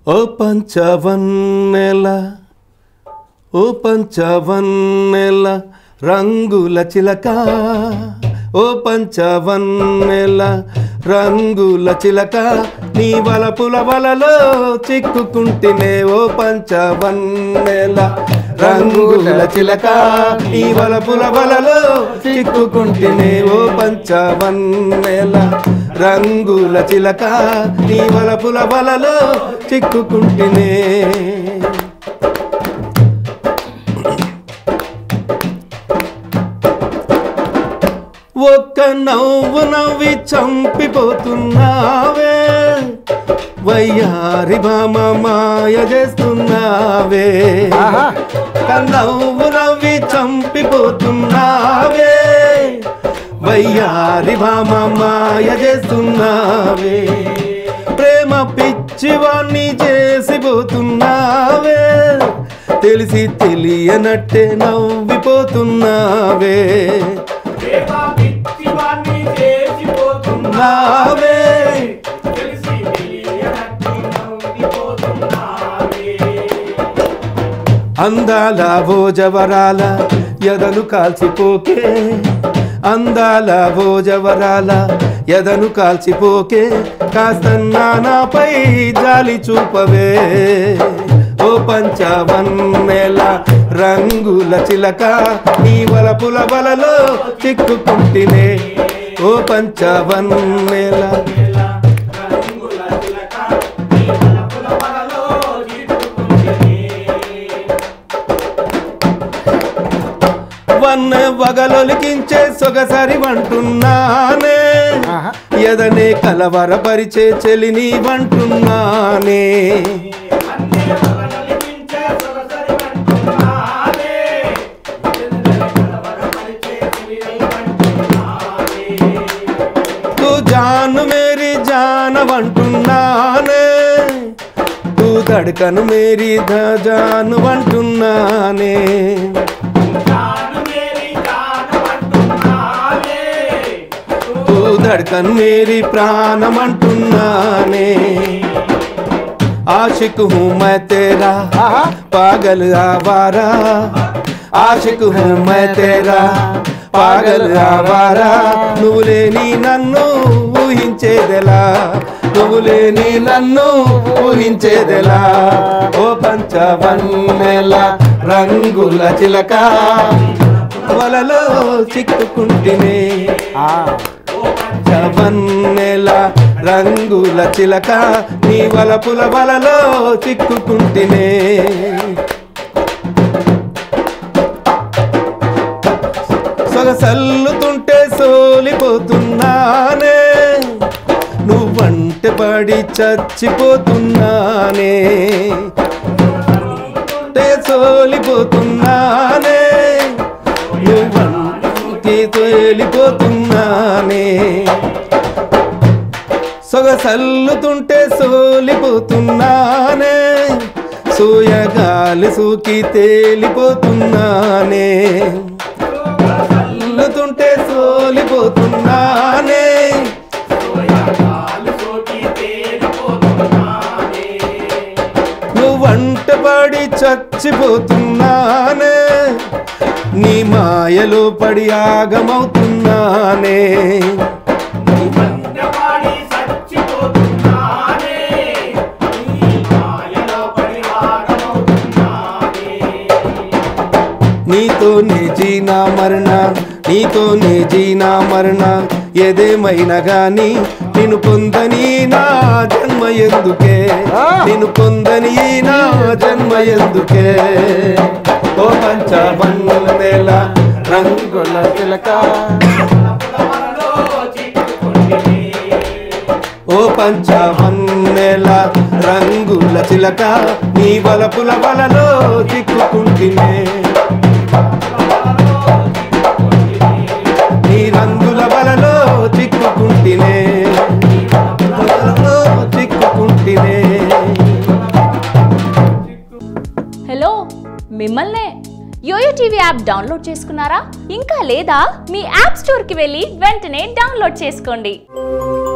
ఓ పంచవన్నెల ఓ పంచవన్నెల రంగుల చిలక ఓ పంచవన్నెల రంగుల చిలక నీ వలపుల వలలో చిక్కుకుంటేనే ఓ పంచవన్నెల రంగుల చిలక నీ వలపుల వలలో చిక్కుకుంటేనే ఓ పంచవన్నెల రంగుల చిలక నీ వలపుల వలలో చిక్కుకుంటేనే ఒక్క నవ్వు నవ్వి చంపిపోతున్నావే వయ్యారి భామ మాయ చేస్తున్నావే ఆహా. ఒక్క నవ్వు నవ్వి చంపిపోతున్నావే వయ్యారి భామ మాయ చేస్తున్నావే ప్రేమ పిచ్చివాణ్ణి చేసిపోతున్నావే తెలిసి తెలియనట్టే నవ్విపోతున్నావే నావే అందాల భోజవరాల ఎదను కాల్చిపోకే అందాల భోజవరాల ఎదను కాల్చిపోకే కాస్త నాపై జాలి చూపవే ఓ పంచవన్నెల రంగుల చిలక నీ వలపుల వలలో చిక్కుకుంటినే ఓ పంచవన్నెల వన్న వగలొలికించే సొగసరి వంటున్నానే ఆహా. ఎదనే కలవరపరిచే చెలిని వంటున్నానే తూ జాను మేరీ జాన వంటున్నానే తూ దడకను మేరీ ద జాను వంటున్నానే తూ धड़कन मेरी प्राणम अंटुन्नाने आशिक हूँ मैं तेरा ఆహా. पागल आवारा ఆశకు హూ मैं तेरा పాగల్ ఆవారా నువ్వు లేని నన్ను ఊహించేదెలా నువ్వు లేని నన్ను ఊహించేదెలా ఓ పంచవన్నెల రంగుల చిలక వలలో చిక్కుకుంటినే ఆ, చవన్నెల రంగుల చిలక నీ వలపుల వలలో చిక్కుకుంటినే సొగసల్లుతుంటే సోలిపోతున్నానే నువ్వంటే పడి చచ్చిపోతున్నానే తే సోలిపోతున్నానే నువ్వంటే తేలిపోతున్నానే సొగసల్లుతుంటే సోలిపోతున్నానే సూయగాలి సూకి తేలిపోతున్నానే సల్లుతుంటే సోలిపోతున్నానే నువ్వంట పడి చచ్చిపోతున్నానే నీ మాయలో పడి ఆగమవుతున్నానే నీతోనే జీనా మరణ నీతోనే జీనా మరణ ఏదేమైనా గాని నిన్ను పొందని నా జన్మ ఎందుకే నిన్ను పొందని నా జన్మ ఎందుకే ఓ పంచవన్నెల రంగుల తిలక ఓ పంచవన్నెల రంగుల చిలక నీ వలపుల వలలో చిక్కుకుంటినే నీ రంగుల వలలో చిక్కుకుంటినే వలలో చిక్కుకుంటినే హలో మిమ్మల్నే యోయో టీవీ యాప్ డౌన్లోడ్ చేసుకున్నారా ఇంకా లేదా మీ యాప్ స్టోర్కి వెళ్ళి వెంటనే డౌన్లోడ్ చేసుకోండి